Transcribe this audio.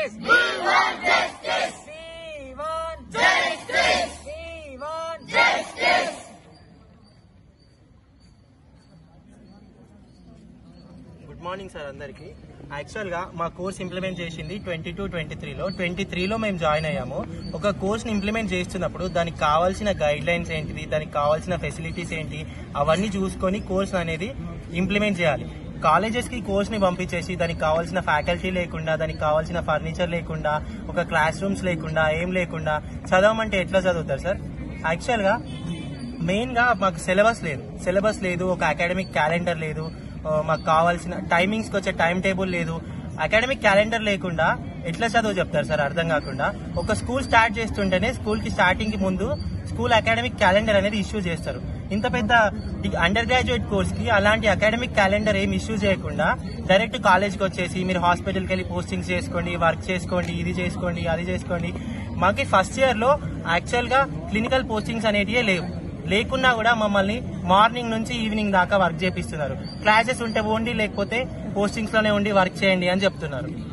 justice. We want justice. We want justice. We want justice. Good morning sir అందరికి actual గా మా course implement చేసింది twenty two twenty త్రీలో ట్వంటీ త్రీలో మేము జాయిన్ అయ్యాము ఒక కోర్స్ ని ఇంప్లిమెంట్ చేస్తున్నప్పుడు దానికి కావాల్సిన గైడ్ లైన్స్ ఏంటిది దానికి కావాల్సిన ఫెసిలిటీస్ ఏంటి అవన్నీ చూసుకొని కోర్స్ అనేది ఇంప్లిమెంట్ చేయాలి కాలేజెస్ కి కోర్స్ ని పంపించేసి దానికి కావాల్సిన ఫ్యాకల్టీ లేకుండా దానికి కావాల్సిన ఫర్నిచర్ లేకుండా ఒక క్లాస్ రూమ్స్ లేకుండా ఏం లేకుండా చదవమంటే ఎట్లా చదువుతారు సార్ యాక్చువల్ గా మెయిన్ గా మాకు సిలబస్ లేదు సిలబస్ లేదు ఒక అకాడమిక్ క్యాలెండర్ లేదు ఆ, మాకు కావాల్సిన టైమింగ్స్ కి వచ్చే టైం టేబుల్ లేదు అకాడమిక్ క్యాలెండర్ లేకుండా ఎట్లా చదువు చెప్తారు సార్ అర్థం కాకుండా ఒక స్కూల్ స్టార్ట్ చేస్తుంటేనే స్కూల్ కి స్టార్టింగ్ కి ముందు స్కూల్ అకాడమిక్ క్యాలెండర్ అనేది ఇష్యూ చేస్తారు ఇంత పెద్ద అండర్ గ్రాడ్యుయేట్ కోర్స్ కి అలాంటి అకాడమిక్ క్యాలెండర్ ఏం ఇష్యూ చేయకుండా డైరెక్ట్ కాలేజ్ కి వచ్చేసి మీరు హాస్పిటల్కి వెళ్ళి పోస్టింగ్స్ చేసుకోండి వర్క్ చేసుకోండి ఇది చేసుకోండి అది చేసుకోండి మాకి ఫస్ట్ ఇయర్ లో యాక్చువల్ గా క్లినికల్ పోస్టింగ్స్ అనేటివే లేవు లేకున్నా కూడా మమ్మల్ని మార్నింగ్ నుంచి ఈవినింగ్ దాకా వర్క్ చేపిస్తున్నారు క్లాసెస్ ఉంటే ఓన్లీ లేకపోతే పోస్టింగ్స్ లోనే ఉండి వర్క్ చేయండి అని చెప్తున్నారు